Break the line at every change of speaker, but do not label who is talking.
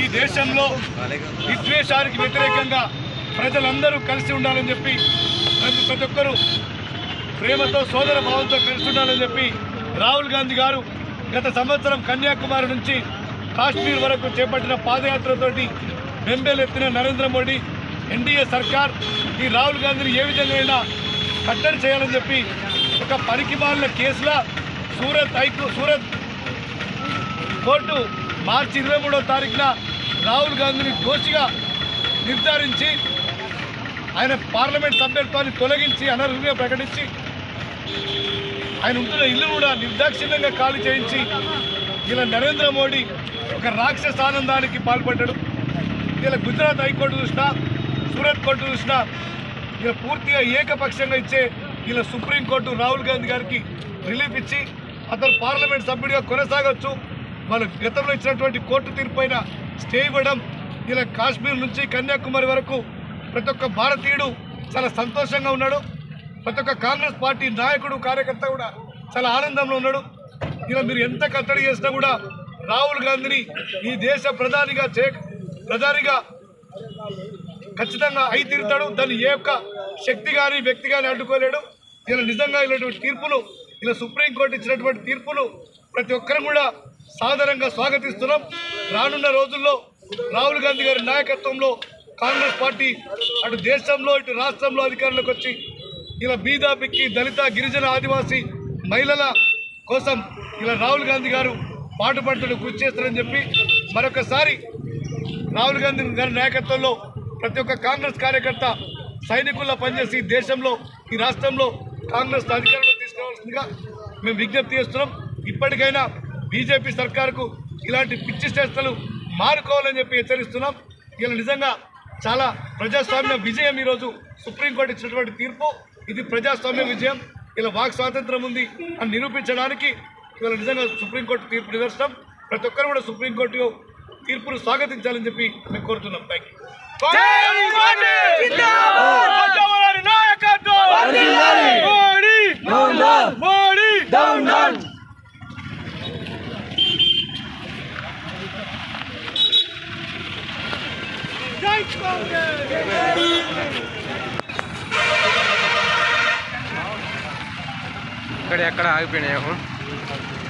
ఈ దేశంలో విద్వేషానికి వ్యతిరేకంగా ప్రజలందరూ కలిసి ఉండాలని చెప్పి ప్రతి ప్రతి ఒక్కరూ ప్రేమతో సోదర భావంతో కలిసి ఉండాలని చెప్పి రాహుల్ గాంధీ గారు గత సంవత్సరం కన్యాకుమారి నుంచి కాశ్మీర్ వరకు చేపట్టిన పాదయాత్రతోటి బెంబేలెత్తిన నరేంద్ర మోడీ ఎన్డీఏ సర్కార్ ఈ రాహుల్ గాంధీని ఏ విధంగా అయినా కట్టడి చేయాలని చెప్పి ఒక పనికిమాలిన కేసులా సూరత్ హైకో సూరత్ కోర్టు మార్చి ఇరవై మూడో తారీఖున రాహుల్ గాంధీని దోషిగా నిర్ధారించి ఆయన పార్లమెంట్ సభ్యత్వాన్ని తొలగించి అనర్హులుగా ప్రకటించి ఆయన ఉంటున్న ఇల్లు కూడా నిర్దాక్షిణ్యంగా ఖాళీ చేయించి ఇలా నరేంద్ర మోడీ ఒక రాక్షస ఆనందానికి పాల్పడ్డాడు ఇలా గుజరాత్ హైకోర్టు చూసినా సూరత్ కోర్టు చూసినా ఇలా పూర్తిగా ఏకపక్షంగా ఇచ్చే ఇలా సుప్రీంకోర్టు రాహుల్ గాంధీ గారికి రిలీఫ్ ఇచ్చి అతను పార్లమెంట్ సభ్యుడిగా కొనసాగొచ్చు వాళ్ళ గతంలో ఇచ్చినటువంటి కోర్టు తీర్పు పైన స్టే ఇవ్వడం ఇలా కాశ్మీర్ నుంచి కన్యాకుమారి వరకు ప్రతి ఒక్క భారతీయుడు చాలా సంతోషంగా ఉన్నాడు ప్రతి ఒక్క కాంగ్రెస్ పార్టీ నాయకుడు కార్యకర్త కూడా చాలా ఆనందంలో ఉన్నాడు ఇలా మీరు ఎంత కట్టడి చేసినా కూడా రాహుల్ గాంధీని ఈ దేశ ప్రధానిగా చే ప్రధానిగా ఖచ్చితంగా అయి తీరుతాడు దాన్ని ఏ ఒక్క శక్తి కానీ వ్యక్తి కానీ అడ్డుకోలేడు ఇలా నిజంగా ఇలాంటి తీర్పులు ఇలా సుప్రీంకోర్టు ఇచ్చినటువంటి తీర్పులు ప్రతి ఒక్కరు కూడా సాధారణంగా స్వాగతిస్తున్నాం రానున్న రోజుల్లో రాహుల్ గాంధీ గారి నాయకత్వంలో కాంగ్రెస్ పార్టీ అటు దేశంలో ఇటు రాష్ట్రంలో అధికారంలోకి వచ్చి ఇలా బీద బిక్కి దళిత గిరిజన ఆదివాసీ మహిళల కోసం ఇలా రాహుల్ గాంధీ గారు పాటుపడుతూ కృషి చేస్తారని చెప్పి మరొకసారి రాహుల్ గాంధీ గారి నాయకత్వంలో ప్రతి ఒక్క కాంగ్రెస్ కార్యకర్త సైనికుల్లో పనిచేసి ఈ దేశంలో ఈ రాష్ట్రంలో కాంగ్రెస్ అధికారంలో తీసుకురావాల్సిందిగా మేము విజ్ఞప్తి చేస్తున్నాం ఇప్పటికైనా బీజేపీ సర్కారుకు ఇలాంటి పిచ్చి చేష్టలు మారుకోవాలని చెప్పి హెచ్చరిస్తున్నాం ఇలా నిజంగా చాలా ప్రజాస్వామ్య విజయం ఈరోజు సుప్రీంకోర్టు ఇచ్చినటువంటి తీర్పు ఇది ప్రజాస్వామ్య విజయం ఇలా వాక్ స్వాతంత్రం ఉంది అని నిరూపించడానికి ఇవాళ నిజంగా సుప్రీంకోర్టు తీర్పు నిదర్శనం ప్రతి ఒక్కరు కూడా సుప్రీంకోర్టు తీర్పును స్వాగతించాలని చెప్పి మేము కోరుతున్నాం థ్యాంక్ యూ
ఇక్కడ ఎక్కడ ఆగిపోయినాయేమో